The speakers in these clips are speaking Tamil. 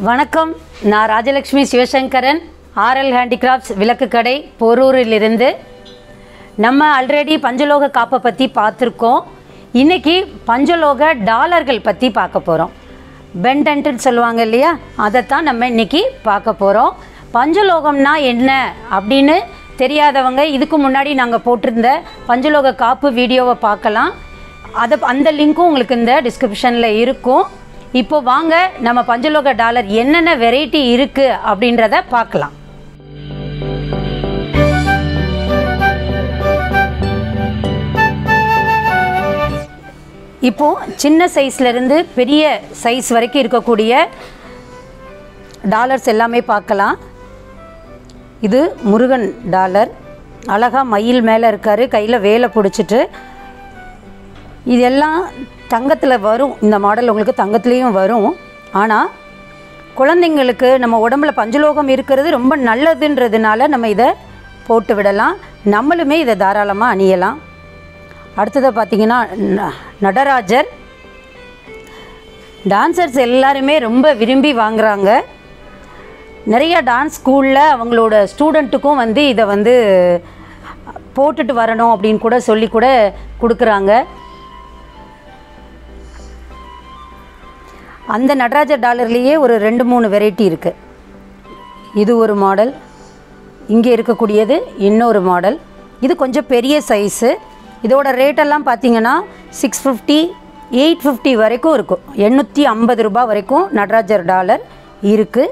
வணக்கம் நான் ராஜலக்ஷ்மி சிவசங்கரன் ஆர்எல் ஹேண்டிகிராஃப்ட்ஸ் விளக்கு கடை பொரூரிலிருந்து நம்ம ஆல்ரெடி பஞ்சலோக காப்பை பற்றி பார்த்துருக்கோம் இன்னைக்கு பஞ்சலோக டாலர்கள் பற்றி பார்க்க போகிறோம் பெண்டன்ட்டுன்னு சொல்லுவாங்க இல்லையா அதைத்தான் நம்ம இன்னைக்கு பார்க்க போகிறோம் பஞ்சலோகம்னா என்ன அப்படின்னு தெரியாதவங்க இதுக்கு முன்னாடி நாங்கள் போட்டிருந்த பஞ்சலோக காப்பு வீடியோவை பார்க்கலாம் அதை அந்த லிங்க்கும் உங்களுக்கு இந்த டிஸ்கிரிப்ஷனில் இருக்கும் இப்போ வாங்க நம்ம பஞ்சலோக டாலர் என்னென்ன வெரைட்டி இருக்குது அப்படின்றத பார்க்கலாம் இப்போ சின்ன சைஸ்ல இருந்து பெரிய சைஸ் வரைக்கும் இருக்கக்கூடிய டாலர்ஸ் எல்லாமே பார்க்கலாம் இது முருகன் டாலர் அழகா மயில் மேலே இருக்காரு கையில் வேலை பிடிச்சிட்டு இதெல்லாம் தங்கத்தில் வரும் இந்த மாடல் உங்களுக்கு தங்கத்துலேயும் வரும் ஆனால் குழந்தைங்களுக்கு நம்ம உடம்புல பஞ்சலோகம் இருக்கிறது ரொம்ப நல்லதுன்றதுனால நம்ம இதை போட்டு விடலாம் நம்மளுமே இதை தாராளமாக அணியலாம் அடுத்ததை பார்த்தீங்கன்னா ந- நடராஜர் டான்சர்ஸ் எல்லாருமே ரொம்ப விரும்பி வாங்குறாங்க நிறைய டான்ஸ் ஸ்கூலில் அவங்களோட ஸ்டூடெண்ட்டுக்கும் வந்து இதை வந்து போட்டுட்டு வரணும் அப்படின்னு கூட சொல்லி கூட கொடுக்குறாங்க அந்த நடராஜர் டாலர்லேயே ஒரு ரெண்டு மூணு வெரைட்டி இருக்குது இது ஒரு மாடல் இங்கே இருக்கக்கூடியது இன்னொரு மாடல் இது கொஞ்சம் பெரிய சைஸு இதோட ரேட்டெல்லாம் பார்த்தீங்கன்னா சிக்ஸ் ஃபிஃப்டி எயிட் ஃபிஃப்டி வரைக்கும் இருக்கும் எண்ணூற்றி ஐம்பது ரூபாய் வரைக்கும் நடராஜர் டாலர் இருக்குது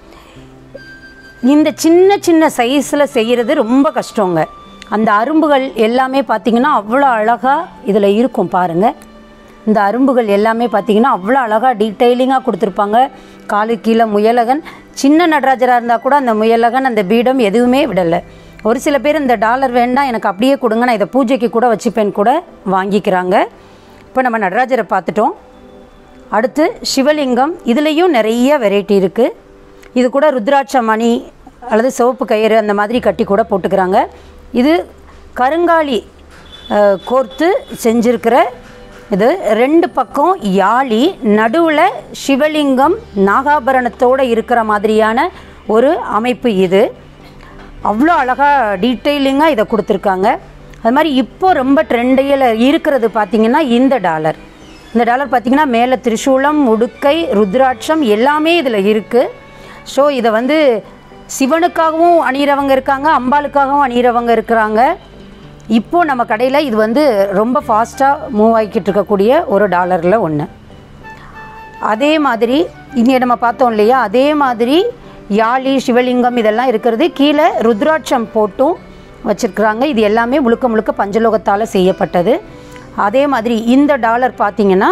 இந்த சின்ன சின்ன சைஸில் செய்கிறது ரொம்ப கஷ்டங்க அந்த அரும்புகள் எல்லாமே பார்த்தீங்கன்னா அவ்வளோ அழகாக இதில் இருக்கும் பாருங்கள் இந்த அரும்புகள் எல்லாமே பார்த்தீங்கன்னா அவ்வளோ அழகாக டீட்டெயிலிங்காக கொடுத்துருப்பாங்க காலு கீழே முயலகன் சின்ன நடராஜராக இருந்தால் கூட அந்த முயலகன் அந்த பீடம் எதுவுமே விடலை ஒரு சில பேர் இந்த டாலர் வேண்டாம் எனக்கு அப்படியே கொடுங்க நான் இதை பூஜைக்கு கூட வச்சுப்பேன் கூட வாங்கிக்கிறாங்க இப்போ நம்ம நடராஜரை பார்த்துட்டோம் அடுத்து சிவலிங்கம் இதுலேயும் நிறைய வெரைட்டி இருக்குது இது கூட ருத்ராட்ச மணி அல்லது சிவப்பு கயிறு அந்த மாதிரி கட்டி கூட போட்டுக்கிறாங்க இது கருங்காலி அஹ், கோர்த்து செஞ்சிருக்கிற இது ரெண்டு பக்கம் யாழி நடுவில் சிவலிங்கம் நாகாபரணத்தோடு இருக்கிற மாதிரியான ஒரு அமைப்பு இது அவ்வளோ அழகாக டீட்டெயிலிங்காக இதை கொடுத்துருக்காங்க அது மாதிரி இப்போ ரொம்ப ட்ரெண்டையில் இருக்கிறது பார்த்திங்கன்னா இந்த டாலர் இந்த டாலர் பார்த்திங்கன்னா மேலே திரிசூலம் உடுக்கை ருத்ராட்சம் எல்லாமே இதில் இருக்குது ஸோ இதை வந்து சிவனுக்காகவும் அணிகிறவங்க இருக்காங்க அம்பாளுக்காகவும் அணிகிறவங்க இருக்கிறாங்க இப்போ நம்ம கடையில் இது வந்து ரொம்ப ஃபாஸ்ட்டாக மூவ் ஆகிக்கிட்டு இருக்கக்கூடிய ஒரு டாலரில் ஒன்று அதே மாதிரி இங்கே நம்ம பார்த்தோம் இல்லையா அதே மாதிரி யாழி சிவலிங்கம் இதெல்லாம் இருக்கிறது கீழே ருத்ராட்சம் போட்டும் வச்சிருக்கிறாங்க இது எல்லாமே முழுக்க முழுக்க பஞ்சலோகத்தால் செய்யப்பட்டது அதே மாதிரி இந்த டாலர் பார்த்தீங்கன்னா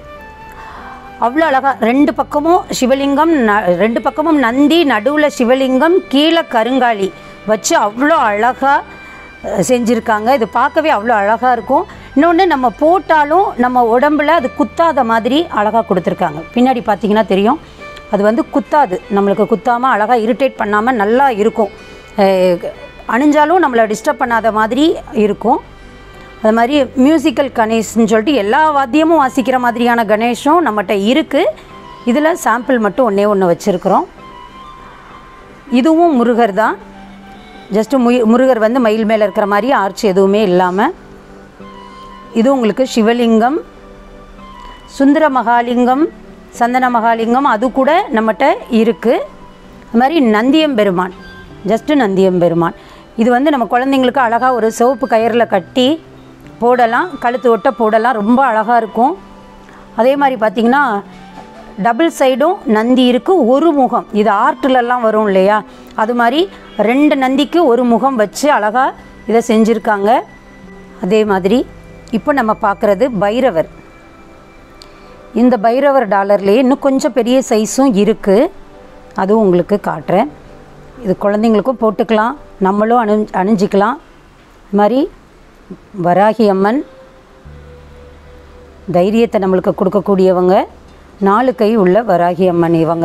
அவ்வளோ அழகா ரெண்டு பக்கமும் சிவலிங்கம் ந- ரெண்டு பக்கமும் நந்தி நடுவில் சிவலிங்கம் கீழே கருங்காலி வச்சு அவ்வளோ அழகாக செஞ்சுருக்காங்க இது பார்க்கவே அவ்வளோ அழகாக இருக்கும் இன்னொன்று நம்ம போட்டாலும் நம்ம உடம்புல அது குத்தாத மாதிரி அழகாக கொடுத்துருக்காங்க பின்னாடி பார்த்தீங்கன்னா தெரியும் அது வந்து குத்தாது நம்மளுக்கு குத்தாமல் அழகாக இரிட்டேட் பண்ணாமல் நல்லா இருக்கும் அஹ் அணிஞ்சாலும் நம்மளை டிஸ்டர்ப் பண்ணாத மாதிரி இருக்கும் அது மாதிரி மியூசிக்கல் கணேஷ்னு சொல்லிட்டு எல்லா வாத்தியமும் வாசிக்கிற மாதிரியான கணேஷும் நம்மகிட்ட இருக்குது இதில் சாம்பிள் மட்டும் ஒன்றே ஒன்று வச்சுருக்குறோம் இதுவும் முருகர் தான் ஜஸ்ட்டு முய முருகர் வந்து மயில் மேலே இருக்கிற மாதிரி ஆர்ச் எதுவுமே இல்லாமல் இது உங்களுக்கு சிவலிங்கம் சுந்தர மகாலிங்கம் சந்தன மகாலிங்கம் அது கூட நம்மகிட்ட இருக்குது அது மாதிரி நந்தியம் பெருமான் ஜஸ்ட்டு நந்தியம் பெருமான் இது வந்து நம்ம குழந்தைங்களுக்கு அழகாக ஒரு சிவப்பு கயிறில் கட்டி போடலாம் கழுத்து ஒட்ட போடலாம் ரொம்ப அழகாக இருக்கும் அதே மாதிரி பார்த்திங்கன்னா டபுள் சைடும் நந்தி இருக்குது ஒரு முகம் இது ஆர்ட்லலாம் வரும் இல்லையா அது மாதிரி ரெண்டு நந்திக்கு ஒரு முகம் வச்சு அழகாக இதை செஞ்சுருக்காங்க அதே மாதிரி இப்போ நம்ம பார்க்குறது பைரவர் இந்த பைரவர் டாலர்லேயே இன்னும் கொஞ்சம் பெரிய சைஸும் இருக்குது அதுவும் உங்களுக்கு காட்டுறேன் இது குழந்தைங்களுக்கும் போட்டுக்கலாம் நம்மளும் அணி அணிஞ்சிக்கலாம் இது மாதிரி வராகி அம்மன் தைரியத்தை நம்மளுக்கு கொடுக்கக்கூடியவங்க நாலு கை உள்ள வராகி அம்மன் இவங்க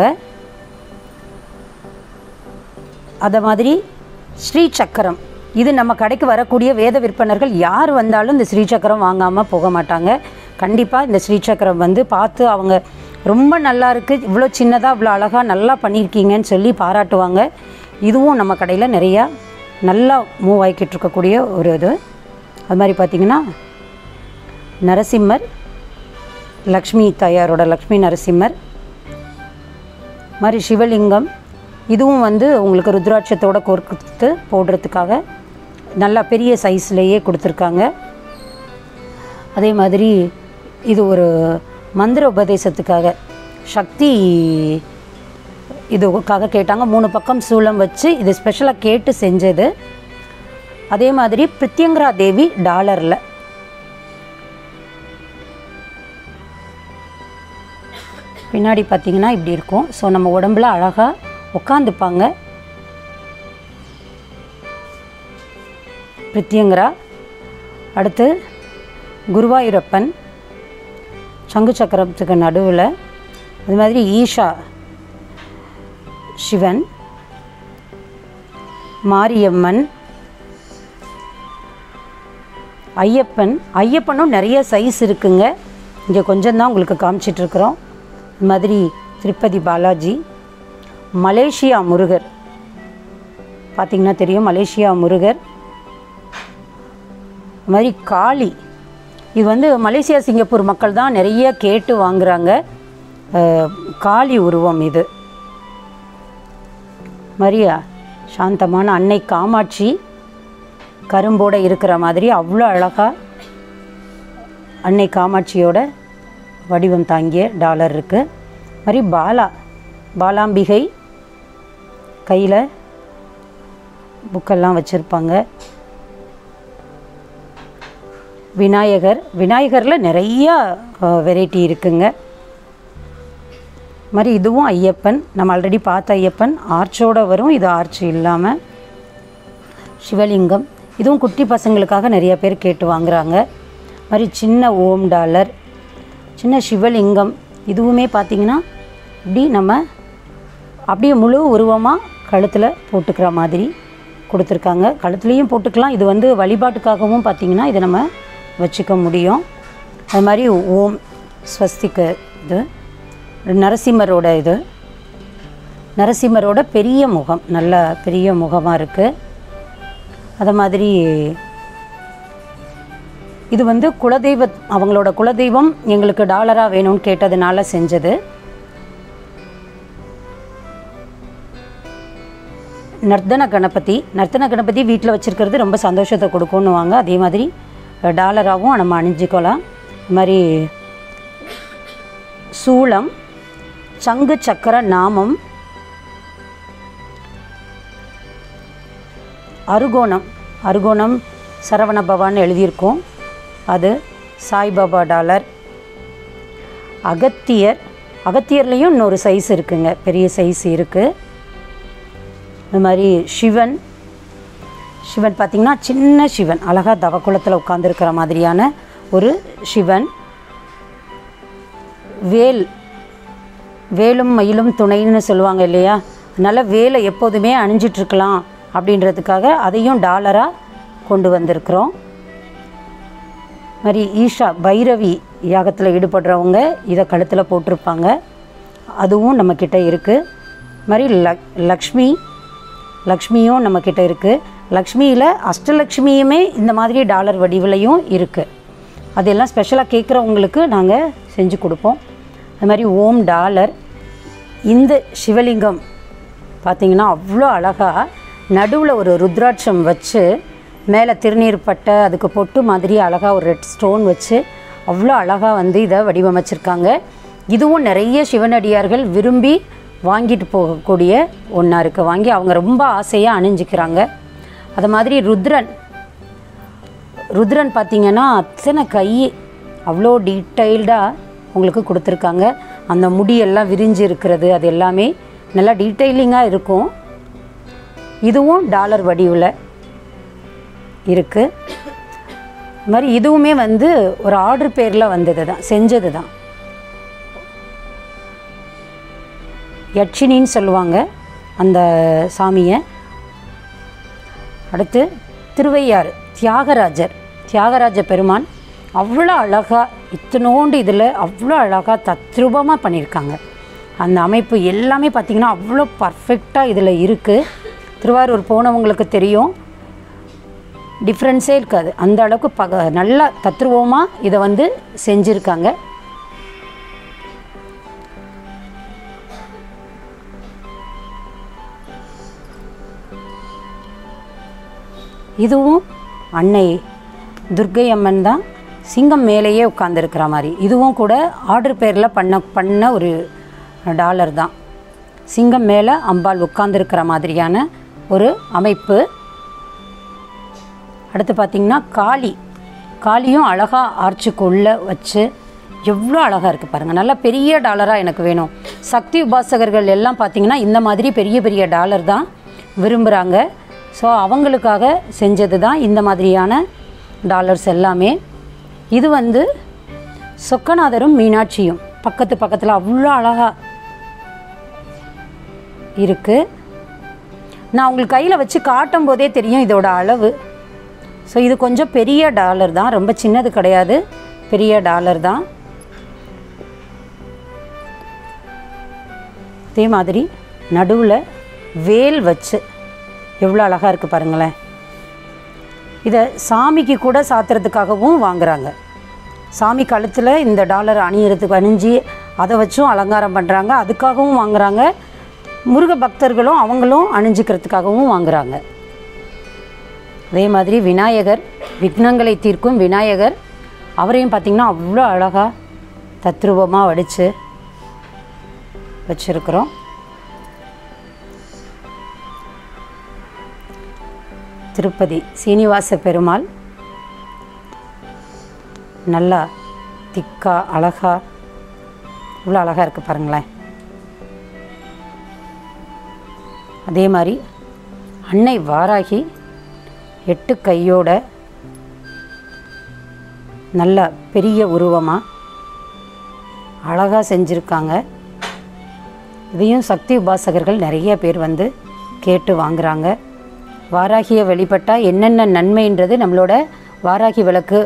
அதை மாதிரி ஸ்ரீ சக்கரம் இது நம்ம கடைக்கு வரக்கூடிய வேத விற்பனர்கள் யார் வந்தாலும் இந்த ஸ்ரீ சக்கரம் வாங்காமல் போக மாட்டாங்க கண்டிப்பாக இந்த ஸ்ரீ சக்கரம் வந்து பார்த்து அவங்க ரொம்ப நல்லா இருக்குது இவ்வளோ சின்னதாக இவ்வளோ அழகாக நல்லா பண்ணியிருக்கீங்கன்னு சொல்லி பாராட்டுவாங்க இதுவும் நம்ம கடையில் நிறையா நல்லா மூவ் ஆகிக்கிட்டு இருக்கக்கூடிய ஒரு இது அது மாதிரி பார்த்திங்கன்னா நரசிம்மர் லக்ஷ்மி தாயாரோட லக்ஷ்மி நரசிம்மர் மாதிரி சிவலிங்கம் இதுவும் வந்து உங்களுக்கு ருத்ராட்சத்தோட கோர்த்து போடுறதுக்காக நல்லா பெரிய சைஸ்லேயே கொடுத்துருக்காங்க அதே மாதிரி இது ஒரு மந்திர உபதேசத்துக்காக சக்தி இதுக்காக கேட்டாங்க மூணு பக்கம் சூளம் வச்சு இது ஸ்பெஷலாக கேட்டு செஞ்சது அதே மாதிரி பிரித்யங்கரா தேவி டாலரில் பின்னாடி பார்த்தீங்கன்னா இப்படி இருக்கும் ஸோ நம்ம உடம்புல அழகாக உட்காந்துப்பாங்க பிரித்யங்கரா அடுத்து குருவாயூரப்பன் சங்கு சக்கரத்துக்கு நடுவில் அது மாதிரி ஈஷா சிவன் மாரியம்மன் ஐயப்பன் ஐயப்பனும் நிறைய சைஸ் இருக்குங்க இங்கே கொஞ்சம் தான் உங்களுக்கு காமிச்சிட்ருக்குறோம் இது மாதிரி திருப்பதி பாலாஜி மலேசியா முருகர் பார்த்திங்கன்னா தெரியும் மலேசியா முருகர் அது மாதிரி காளி இது வந்து மலேசியா சிங்கப்பூர் மக்கள் தான் நிறைய கேட்டு வாங்குறாங்க அஹ், காளி உருவம் இது மரியா சாந்தமான அன்னை காமாட்சி கரும்போட இருக்கிற மாதிரி அவ்வளோ அழகாக அன்னை காமாட்சியோட வடிவம் தாங்கிய டாலர் இருக்குது மாதிரி பாலா பாலாம்பிகை கையில் புக்கெல்லாம் வச்சுருப்பாங்க விநாயகர் விநாயகரில் நிறையா வெரைட்டி இருக்குங்க மாதிரி இதுவும் ஐயப்பன் நம்ம ஆல்ரெடி பார்த்த ஐயப்பன் ஆர்ச்சோட வரும் இது ஆர்ச் இல்லாமல் சிவலிங்கம் இதுவும் குட்டி பசங்களுக்காக நிறைய பேர் கேட்டு வாங்குறாங்க மாதிரி சின்ன ஓம் டாலர் சின்ன சிவலிங்கம் இதுவுமே பார்த்திங்கன்னா இப்படி நம்ம அப்படியே முழு உருவமாக கழுத்தில் போட்டுக்கிற மாதிரி கொடுத்துருக்காங்க கழுத்துலேயும் போட்டுக்கலாம் இது வந்து வழிபாட்டுக்காகவும் பார்த்திங்கன்னா இதை நம்ம வச்சுக்க முடியும் அது மாதிரி ஓம் ஸ்வஸ்திக்கு இது நரசிம்மரோட இது நரசிம்மரோட பெரிய முகம் நல்ல பெரிய முகமாக இருக்குது அது மாதிரி இது வந்து குலதெய்வ அவங்களோட குலதெய்வம் எங்களுக்கு டாலராக வேணும்னு கேட்டதுனால செஞ்சது நர்த்தன கணபதி நர்த்தன கணபதி வீட்டில் வச்சுருக்கிறது ரொம்ப சந்தோஷத்தை கொடுக்கும்னுவாங்க அதே மாதிரி டாலராகவும் நம்ம அணிஞ்சிக்கலாம் இது மாதிரி சூளம் சங்கு சக்கர நாமம் அருகோணம் அருகோணம் சரவண பவான்னு எழுதியிருக்கோம் அது சாய்பாபா டாலர் அகத்தியர் அகத்தியர்லேயும் இன்னொரு சைஸ் இருக்குங்க பெரிய சைஸ் இருக்குது இது மாதிரி சிவன் சிவன் பார்த்திங்கன்னா சின்ன சிவன் அழகாக தவக்குளத்தில் உட்காந்துருக்கிற மாதிரியான ஒரு சிவன் வேல் வேலும் மயிலும் துணைன்னு சொல்லுவாங்க இல்லையா அதனால் வேலை எப்போதுமே அணிஞ்சிட்ருக்கலாம் அப்படின்றதுக்காக அதையும் டாலராக கொண்டு வந்திருக்கிறோம் மாதிரி ஈஷா பைரவி யாகத்தில் ஈடுபடுறவங்க இதை கழுத்தில் போட்டிருப்பாங்க அதுவும் நம்மக்கிட்ட இருக்குது மாதிரி லக் லக்ஷ்மி லக்ஷ்மியும் நம்மக்கிட்ட இருக்குது லக்ஷ்மியில் அஷ்டலக்ஷ்மியுமே இந்த மாதிரி டாலர் வடிவிலையும் இருக்குது அதெல்லாம் ஸ்பெஷலாக கேட்குறவங்களுக்கு நாங்கள் செஞ்சு கொடுப்போம் அது மாதிரி ஓம் டாலர் இந்த சிவலிங்கம் பார்த்திங்கன்னா அவ்வளோ அழகாக நடுவில் ஒரு ருத்ராட்சம் வச்சு மேலே திருநீர் பட்டை அதுக்கு பொட்டு மாதிரி அழகாக ஒரு ரெட் ஸ்டோன் வச்சு அவ்வளோ அழகாக வந்து இதை வடிவமைச்சிருக்காங்க இதுவும் நிறைய சிவனடியார்கள் விரும்பி வாங்கிட்டு போகக்கூடிய ஒன்றா இருக்குது வாங்கி அவங்க ரொம்ப ஆசையாக அணிஞ்சிக்கிறாங்க அது மாதிரி ருத்ரன் ருத்ரன் பார்த்தீங்கன்னா அத்தனை கை அவ்வளோ டீட்டெயில்டாக உங்களுக்கு கொடுத்துருக்காங்க அந்த முடியெல்லாம் விரிஞ்சு இருக்கிறது அது எல்லாமே நல்லா டீட்டெயிலிங்காக இருக்கும் இதுவும் டாலர் வடிவில் இருக்குது இது மாதிரி இதுவுமே வந்து ஒரு ஆர்டர் பேரில் வந்தது தான் செஞ்சது தான் யட்சினின்னு சொல்லுவாங்க அந்த சாமியை அடுத்து திருவையாறு தியாகராஜர் தியாகராஜ பெருமான் அவ்வளோ அழகாக இத்தனோண்டு இதில் அவ்வளோ அழகாக தத்ரூபமாக பண்ணியிருக்காங்க அந்த அமைப்பு எல்லாமே பார்த்திங்கன்னா அவ்வளோ பர்ஃபெக்டாக இதில் இருக்குது திருவாரூர் போனவங்களுக்கு தெரியும் டிஃப்ரென்ஸே இருக்காது அந்த அளவுக்கு பக நல்லா தத்ரூபமாக இதை வந்து செஞ்சுருக்காங்க இதுவும் அன்னை துர்க்கை அம்மன் தான் சிங்கம் மேலேயே உட்காந்துருக்கிற மாதிரி இதுவும் கூட ஆர்டர் பேரில் பண்ண பண்ண ஒரு டாலர் தான் சிங்கம் மேலே அம்பாள் உட்காந்துருக்கிற மாதிரியான ஒரு அமைப்பு அடுத்து பார்த்திங்கன்னா காளி காளியும் அழகாக ஆர்ச்சுக்குள்ளே வச்சு எவ்வளோ அழகாக இருக்குது பாருங்கள் நல்ல பெரிய டாலராக எனக்கு வேணும் சக்தி உபாசகர்கள் எல்லாம் பார்த்திங்கன்னா இந்த மாதிரி பெரிய பெரிய டாலர் தான் விரும்புகிறாங்க ஸோ அவங்களுக்காக செஞ்சது தான் இந்த மாதிரியான டாலர்ஸ் எல்லாமே இது வந்து சொக்கநாதரும் மீனாட்சியும் பக்கத்து பக்கத்தில் அவ்வளோ அழகாக இருக்குது நான் உங்களுக்கு கையில் வச்சு காட்டும் போதே தெரியும் இதோட அளவு ஸோ இது கொஞ்சம் பெரிய டாலர் தான் ரொம்ப சின்னது கிடையாது பெரிய டாலர் தான் அதே மாதிரி நடுவில் வேல் வச்சு எவ்வளோ அழகாக இருக்குது பாருங்களேன் இதை சாமிக்கு கூட சாத்துறதுக்காகவும் வாங்குறாங்க சாமி கழுத்தில் இந்த டாலர் அணியறதுக்கு அணிஞ்சு அதை வச்சும் அலங்காரம் பண்ணுறாங்க அதுக்காகவும் வாங்குறாங்க முருக பக்தர்களும் அவங்களும் அணிஞ்சிக்கிறதுக்காகவும் வாங்குறாங்க அதே மாதிரி விநாயகர் விக்னங்களை தீர்க்கும் விநாயகர் அவரையும் பார்த்திங்கன்னா அவ்வளோ அழகாக தத்ரூபமாக வடித்து வச்சுருக்குறோம் திருப்பதி சீனிவாச பெருமாள் நல்லா திக்கா அழகா இவ்வளோ அழகாக இருக்குது பாருங்களேன் அதே மாதிரி அன்னை வாராகி எட்டு கையோட நல்ல பெரிய உருவமாக அழகாக செஞ்சுருக்காங்க இதையும் சக்தி உபாசகர்கள் நிறைய பேர் வந்து கேட்டு வாங்குறாங்க வாராகியை வழிபட்டால் என்னென்ன நன்மைன்றது நம்மளோட வாராகி விளக்கு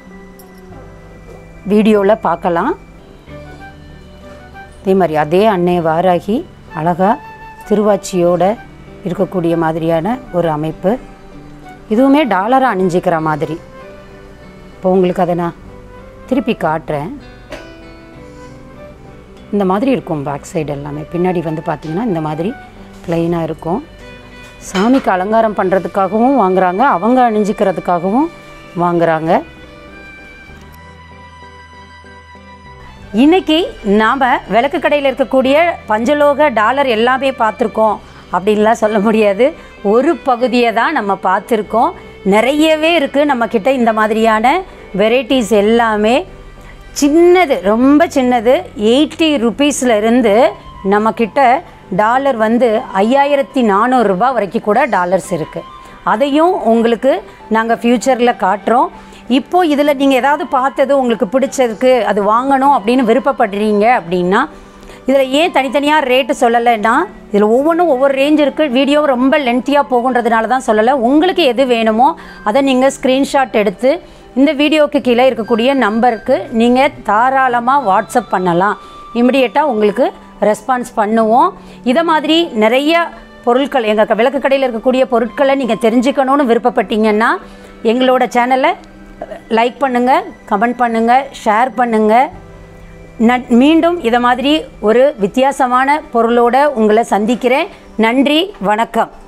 வீடியோவில் பார்க்கலாம் அதே மாதிரி அதே அன்னை வாராகி அழகாக திருவாச்சியோட இருக்கக்கூடிய மாதிரியான ஒரு அமைப்பு இதுவுமே டாலரை அணிஞ்சிக்கிற மாதிரி இப்போ உங்களுக்கு அதை நான் திருப்பி காட்டுறேன் இந்த மாதிரி இருக்கும் பேக் சைடு எல்லாமே பின்னாடி வந்து பார்த்திங்கன்னா இந்த மாதிரி ப்ளைனாக இருக்கும் சாமிக்கு அலங்காரம் பண்ணுறதுக்காகவும் வாங்குறாங்க அவங்க அணிஞ்சிக்கிறதுக்காகவும் வாங்குறாங்க இன்னைக்கு நாம் விளக்கு கடையில் இருக்கக்கூடிய பஞ்சலோக டாலர் எல்லாமே பார்த்துருக்கோம் அப்படின்லாம் சொல்ல முடியாது ஒரு பகுதியை தான் நம்ம பார்த்துருக்கோம் நிறையவே இருக்குது நம்மக்கிட்ட இந்த மாதிரியான வெரைட்டிஸ் எல்லாமே சின்னது ரொம்ப சின்னது எயிட்டி ருபீஸில் இருந்து நம்மக்கிட்ட டாலர் வந்து ஐயாயிரத்தி நானூறுரூபா வரைக்கும் கூட டாலர்ஸ் இருக்குது அதையும் உங்களுக்கு நாங்கள் ஃப்யூச்சரில் காட்டுறோம் இப்போது இதில் நீங்கள் ஏதாவது பார்த்தது உங்களுக்கு பிடிச்சதுக்கு அது வாங்கணும் அப்படின்னு விருப்பப்படுறீங்க அப்படின்னா இதில் ஏன் தனித்தனியாக ரேட்டு சொல்லலைன்னா இதில் ஒவ்வொன்றும் ஒவ்வொரு ரேஞ்ச் இருக்குது வீடியோ ரொம்ப லென்த்தியாக போகுன்றதுனால தான் சொல்லலை உங்களுக்கு எது வேணுமோ அதை நீங்கள் ஸ்க்ரீன்ஷாட் எடுத்து இந்த வீடியோவுக்கு கீழே இருக்கக்கூடிய நம்பருக்கு நீங்கள் தாராளமாக வாட்ஸ்அப் பண்ணலாம் இமிடியேட்டாக உங்களுக்கு ரெஸ்பான்ஸ் பண்ணுவோம் இதை மாதிரி நிறைய பொருட்கள் எங்கள் விளக்கு கடையில் இருக்கக்கூடிய பொருட்களை நீங்கள் தெரிஞ்சுக்கணும்னு விருப்பப்பட்டீங்கன்னா எங்களோட சேனலை லைக் பண்ணுங்கள் கமெண்ட் பண்ணுங்கள் ஷேர் பண்ணுங்கள் நன் மீண்டும் இதை மாதிரி ஒரு வித்தியாசமான பொருளோட உங்களை சந்திக்கிறேன் நன்றி வணக்கம்